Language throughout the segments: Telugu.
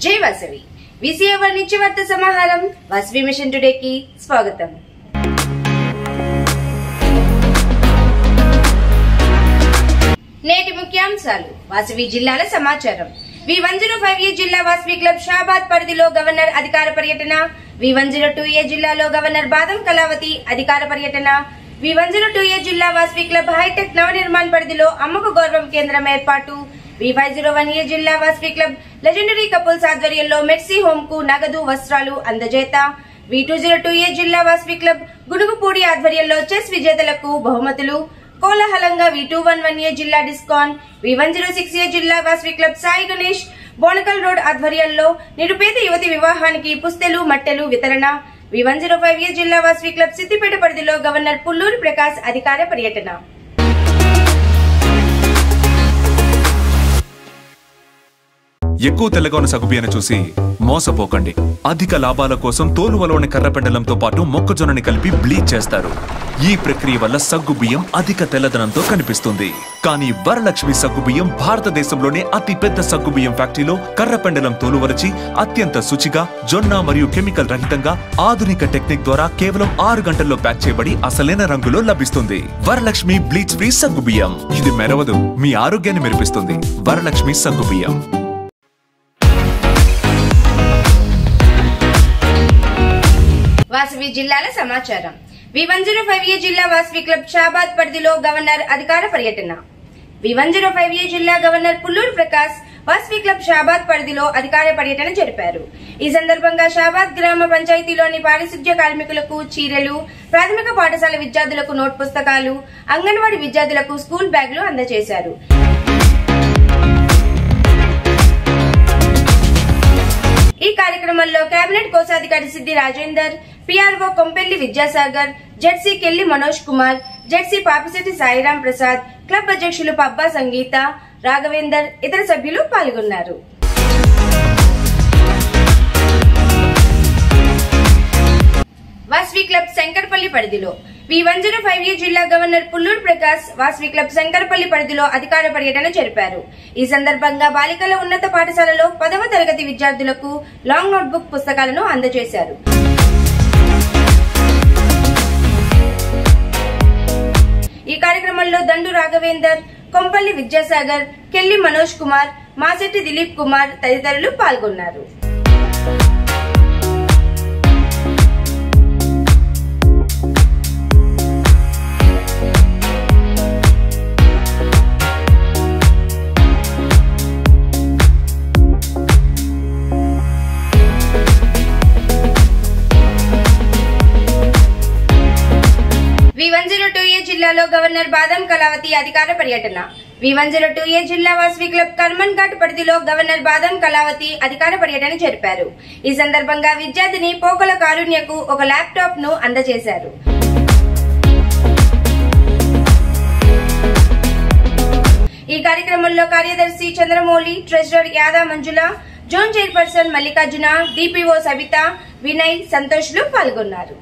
జై వాసవి విసిఎవర్ నిత్యవార్త సమాహారం వాసవి మిషన్ టుడేకి స్వాగతం నేటి ముఖ్యాంశాలు వాసవి జిల్లాల సమాచారం V one zero five A జిల్లా వాసవి క్లబ్ షాబాద్ పరిధిలో గవర్నర్ అధికార పర్యటన V one zero two A జిల్లాలో గవర్నర్ బాదం కళావతి అధికార పర్యటన V one zero two A జిల్లా వాసవి క్లబ్ హైటెక్ నవనిర్మాణ్ పరిధిలో అమ్మకు గౌరవం కేంద్రం ఏర్పాటు V five zero one A జిల్లా వాసవి క్లబ్ లెజెండరీ కపుల్స్ ఆధ్వర్యంలో మెర్సీ హోమ్ కు నగదు వస్త్రాలు అందజేత V two zero two A జిల్లా వాసవి క్లబ్ గుడుగుపూడి ఆధ్వర్యంలో చెస్ విజేతలకు బహుమతులు కోలాహలంగా V two one one A జిల్లా డిస్కాన్ V one zero six A జిల్లా వాసవి క్లబ్ సాయి గణేష్ బోనకల్ రోడ్ ఆధ్వర్యంలో నిరుపేద యువతి వివాహానికి పుస్తెలు మట్టెలు వితరణ V one zero five A జిల్లా వాసవి క్లబ్ సిద్దిపేట పరిధిలో గవర్నర్ పుల్లూరి ప్రకాశ్ అధికార పర్యటన ఎక్కువ తెల్లగా ఉన్న సగుబియ్యను చూసి మోసపోకండి అధిక లాభాల కోసం తోలువలోని కర్రపెండలంతో పాటు మొక్కజొన్నని కలిపి బ్లీచ్ చేస్తారు ఈ ప్రక్రియ వల్ల సగ్గు బియ్యం అధిక తెల్లదనంతో కనిపిస్తుంది కానీ వరలక్ష్మి సగ్గు బియ్యం భారతదేశంలోనే అతి పెద్ద సగ్గు బియ్యం ఫ్యాక్టరీలో కర్రపెండలం తోలువరచి అత్యంత శుచిగా జొన్న మరియు కెమికల్ రహితంగా ఆధునిక టెక్నిక్ ద్వారా కేవలం ఆరు గంటల్లో ప్యాక్ చేయబడి అసలైన రంగులో లభిస్తుంది వరలక్ష్మి బ్లీచ్ ఫ్రీ సగ్గు బియ్యం ఇది మెరవదు మీ ఆరోగ్యాన్ని మెరిపిస్తుంది వరలక్ష్మి సగ్గు బియ్యం వాసవి జిల్లాల సమాచారం V one zero five A జిల్లా వాసవి క్లబ్ షాబాద్ పరిధిలో గవర్నర్ అధికార పర్యటన V one zero five A జిల్లా గవర్నర్ పుల్లూరు ప్రకాశ్ వాసవి క్లబ్ షాబాద్ పరిధిలో అధికార పర్యటన జరిపారు ఈ సందర్భంగా షాబాద్ గ్రామ పంచాయతీలోని పారిశుధ్య కార్మికులకు చీరలు ప్రాథమిక పాఠశాల విద్యార్థులకు నోట్ పుస్తకాలు అంగన్వాడీ విద్యార్థులకు స్కూల్ బ్యాగులు అందజేశారు ఈ కార్యక్రమంలో కేబినెట్ కోశాధికారి Siddi Rajender PRO Kompelli Vidyasagar ZC Kelli Manoj Kumar ZC Papishetti Sairam Prasad club అధ్యక్షులు పబ్బా సంగీత రాఘవేందర్ ఇతర సభ్యులు పాల్గొన్నారు వాస్వి క్లబ్ శంకర్పల్లి పరిధిలో V one zero five A జిల్లా గవర్నర్ పుల్లూరు ప్రకాశ్ వాస్వి క్లబ్ శంకర్పల్లి పరిధిలో అధికార పర్యటన జరిపారు ఈ సందర్భంగా బాలికల ఉన్నత పాఠశాలలో పదవ తరగతి విద్యార్థులకు లాంగ్ నోట్బుక్ పుస్తకాలను అందజేశారు ఈ కార్యక్రమంలో దండు రాఘవేందర్ కొంపల్లి విద్యాసాగర్ కెల్లి మనోజ్ కుమార్ మాసెట్టి దిలీప్ కుమార్ తదితరులు పాల్గొన్నారు V one zero two A జిల్లాలో గవర్నర్ బాదం కళావతి అధికార పర్యటన V one zero two A జిల్లా వాసవి క్లబ్ కర్మన్ ఘాట్ పరిధిలో గవర్నర్ బాదం కళావతి అధికార పర్యటన జరిపారు ఈ సందర్భంగా విద్యార్థిని పోకల కారుణ్యకు ఒక ల్యాప్టాప్ ను అందజేశారు ఈ కార్యక్రమంలో కార్యదర్శి Chandramouli treasurer Yada Manjula zone chairperson Mallikarjuna DPO Sabitha Vinay సంతోష్లు పాల్గొన్నారు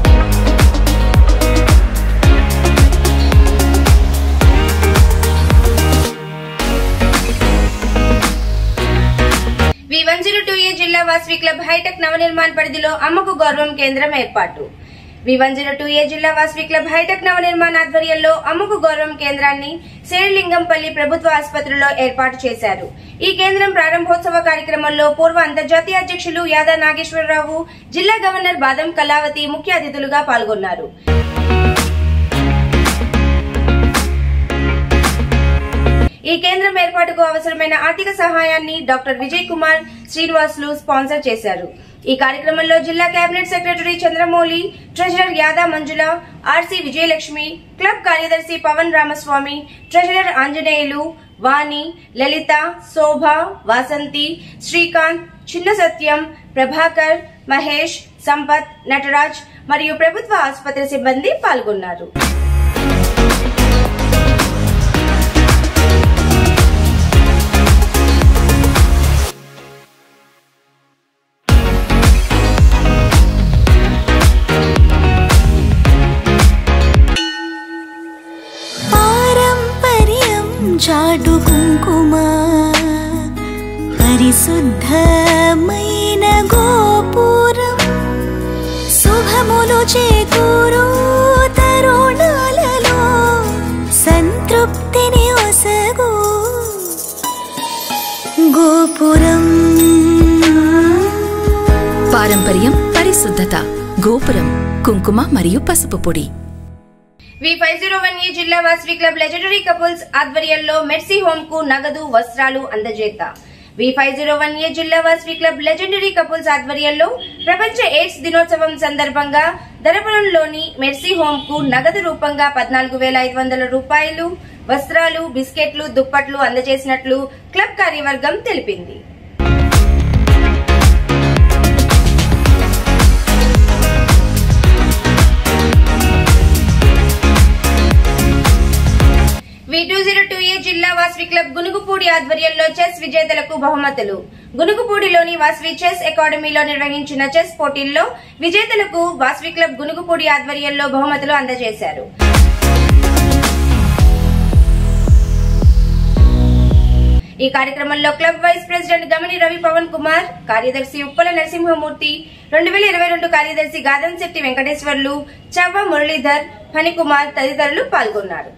V one zero two A జిల్లా వాసవి క్లబ్ హైటెక్ నవనిర్మాణ్ పరిధిలో అమ్మకు గౌరవం కేంద్రం ఏర్పాటు V one zero two A జిల్లా వాసవి క్లబ్ హైటెక్ నవనిర్మాణ్ ఆధ్వర్యంలో అమ్మకు గౌరవం కేంద్రాన్ని శేరిలింగంపల్లి ప్రభుత్వ ఆసుపత్రిలో ఏర్పాటు చేశారు ఈ కేంద్రం ప్రారంభోత్సవ కార్యక్రమంలో పూర్వ అంతర్జాతీయ అధ్యక్షులు యాదా నాగేశ్వరరావు జిల్లా గవర్నర్ బాదం కళావతి ముఖ్య అతిథులుగా పాల్గొన్నారు ఈ కేంద్రం ఏర్పాటుకు అవసరమైన ఆర్థిక సహాయాన్ని డాక్టర్ విజయ్ కుమార్ శ్రీనివాసులు స్పాన్సర్ చేశారు ఈ కార్యక్రమంలో జిల్లా cabinet secretary Chandramouli treasurer Yada Manjula RC Vijayalakshmi club కార్యదర్శి పవన్ రామస్వామి ట్రెజరర్ ఆంజనేయులు వాణి లలిత శోభ వాసంతి శ్రీకాంత్ చిన్న సత్యం ప్రభాకర్ మహేష్ సంపత్ నటరాజ్ మరియు ప్రభుత్వ ఆసుపత్రి సిబ్బంది పాల్గొన్నారు పారంపర్యం చాటు కుంకుమ పరిశుద్ధమైన గోపురం శుభములు చేకూరు తరుణాలలో సంతృప్తిని ఒసగు గోపురం పారంపర్యం పరిశుద్ధత గోపురం కుంకుమ మరియు పసుపు పొడి వి ఫైవ్ జీరో వన్ ఈ జిల్లా వాసవి క్లబ్ లెజెండరీ కపుల్స్ ఆధ్వర్యంలో మెర్సీ హోమ్ కు నగదు వస్త్రాలు అందజేత V five zero one A జిల్లా వాసవి క్లబ్ లెజెండరీ కపుల్స్ ఆధ్వర్యంలో ప్రపంచ ఎయిడ్స్ దినోత్సవం సందర్భంగా ధరపురంలోని మెర్సీ హోమ్ కు నగదు రూపంగా పద్నాలుగు వేల ఐదు వందల రూపాయలు వస్త్రాలు బిస్కెట్లు దుప్పట్లు అందజేసినట్లు క్లబ్ కార్యవర్గం తెలిపింది V two zero two A జిల్లా వాసవి క్లబ్ గునుగుపూడి ఆధ్వర్యంలో చెస్ విజేతలకు బహుమతులు గునుగుపూడిలోని వాసవి చెస్ అకాడమీలో నిర్వహించిన చెస్ పోటీల్లో విజేతలకు వాసవి క్లబ్ గునుగుపూడి ఆధ్వర్యంలో బహుమతులు అందజేశారు ఈ కార్యక్రమంలో క్లబ్ వైస్ ప్రెసిడెంట్ గమని రవి పవన్ కుమార్ కార్యదర్శి ఉప్పల నరసింహమూర్తి రెండు వేల ఇరవై రెండు కార్యదర్శి గాదన్ శెట్టి వెంకటేశ్వర్లు చవ్వ మురళీధర్ ఫణికుమార్ తదితరులు పాల్గొన్నారు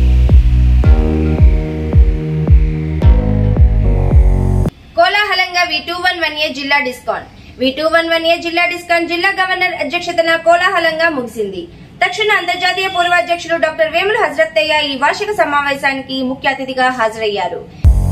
కోలాహలంగా V two one one A జిల్లా discount V two one one A జిల్లా డిస్కౌంట్ జిల్లా గవర్నర్ అధ్యక్షతన కోలాహలంగా ముగిసింది తక్షణ అంతర్జాతీయ పూర్వాధ్యక్షులు డాక్టర్ వేముల హజరత్తయ్య ఈ వార్షిక సమావేశానికి ముఖ్య అతిథిగా హాజరయ్యారు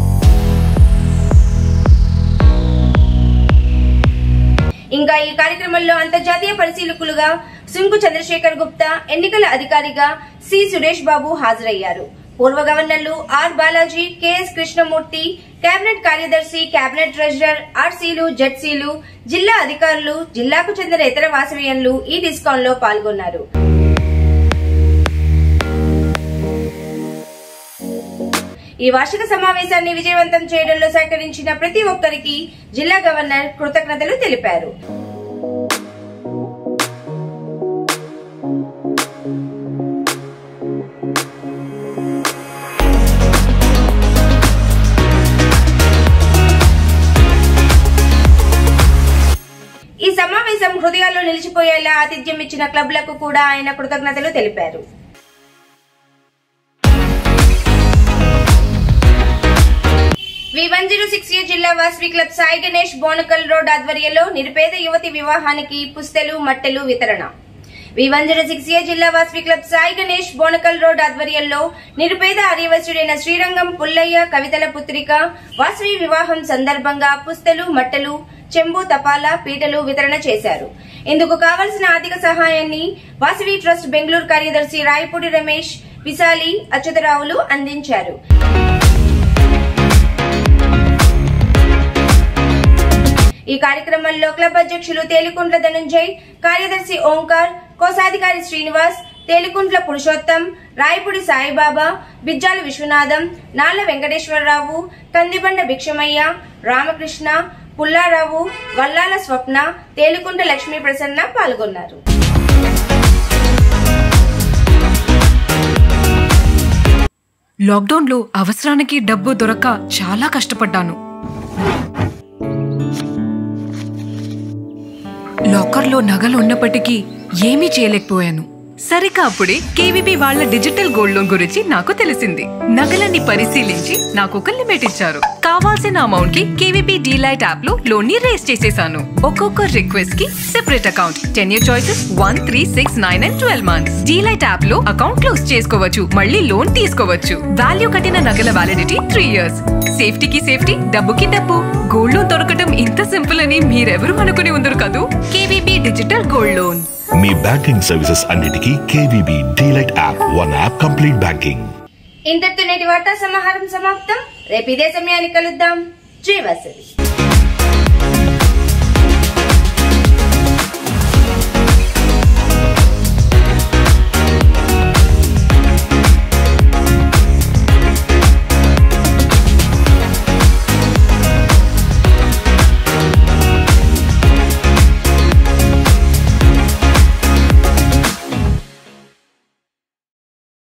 ఇంకా ఈ కార్యక్రమంలో అంతర్జాతీయ పరిశీలకులుగా సుంకు చంద్రశేఖర్ గుప్తా ఎన్నికల అధికారిగా సి సురేష్ బాబు హాజరయ్యారు పూర్వ గవర్నర్లు R Balaji KS Krishnamurthy cabinet కార్యదర్శి కేబినెట్ ట్రెజరర్ ఆర్సీలు జెడ్సీలు జిల్లా అధికారులు జిల్లాకు చెందిన ఇతర వాసవీయులు ఈ డిస్కౌంట్ లో పాల్గొన్నారు ఈ వార్షిక సమావేశాన్ని విజయవంతం చేయడంలో సహకరించిన ప్రతి ఒక్కరికి జిల్లా గవర్నర్ కృతజ్ఞతలు తెలిపారు ఈ సమావేశం హృదయాల్లో నిలిచిపోయేలా ఆతిథ్యం ఇచ్చిన క్లబ్లకు కూడా ఆయన కృతజ్ఞతలు తెలిపారు V one zero six A జిల్లా వాసవి క్లబ్ సాయి గణేష్ బోనకల్ రోడ్ ఆధ్వర్యంలో నిరుపేద యువతి వివాహానికి పుస్తెలు మట్టెలు వితరణ V one zero six A జిల్లా వాసవి క్లబ్ సాయి గణేష్ బోనకల్ రోడ్ ఆధ్వర్యంలో నిరుపేద ఆర్యవశ్యుడైన శ్రీరంగం పుల్లయ్య కవితల పుత్రిక వాసవి వివాహం సందర్భంగా పుస్తెలు మట్టెలు చెంబు తపాలా పీటలు వితరణ చేశారు ఇందుకు కావలసిన ఆర్థిక సహాయాన్ని వాసవి ట్రస్ట్ బెంగళూరు కార్యదర్శి రాయపూడి రమేష్ విశాలి అచ్యుతరావులు అందించారు ఈ కార్యక్రమంలో క్లబ్ అధ్యక్షులు తేలికుంట్ల ధనుంజయ్ కార్యదర్శి ఓంకార్ కోశాధికారి శ్రీనివాస్ తేలికుంట్ల పురుషోత్తం రాయపూడి సాయిబాబా బిజ్జాల విశ్వనాథం నాళ్ల వెంకటేశ్వరరావు కందిబండ భిక్షమయ్య రామకృష్ణ పుల్లారావు వల్లాల స్వప్న తేలికుంట లక్ష్మీ ప్రసన్న పాల్గొన్నారు లాక్డౌన్లో అవసరానికి డబ్బు దొరక్క చాలా కష్టపడ్డాను లాకర్లో నగలు ఉన్నప్పటికీ ఏమీ చేయలేకపోయాను సరిగా అప్పుడే కేవీబీ వాళ్ళ డిజిటల్ గోల్డ్ లోన్ గురించి నాకు తెలిసింది నగలన్నీ పరిశీలించి నాకు ఒక లిమిట్ ఇచ్చారు కావాల్సిన అమౌంట్ కి కేవీబీ డీలైట్ యాప్ లో లోన్ ని రేస్ చేసేసాను ఒక్కొక్క రిక్వెస్ట్ కి separate account ten year choices one three six nine and twelve months delight app లో అకౌంట్ క్లోజ్ చేసుకోవచ్చు మళ్ళీ లోన్ తీసుకోవచ్చు వాల్యూ కట్టిన నగల వ్యాలిడిటీ త్రీ ఇయర్స్ సేఫ్టీకి సేఫ్టీ డబ్బుకి డబ్బు గోల్డ్ లోన్ దొరకటం ఇంత సింపుల్ అని మీరెవరూ అనుకుని ఉండరు కదూ కేవీబీ డిజిటల్ గోల్డ్ లోన్ మీ బ్యాంకింగ్ సర్వీసెస్ అన్నిటికీ KVB delight app one app complete banking ఇంతటితో నేటి వార్తా సమాహారం సమాప్తం రేపు ఇదే సమయానికి కలుద్దాం జై వాసవి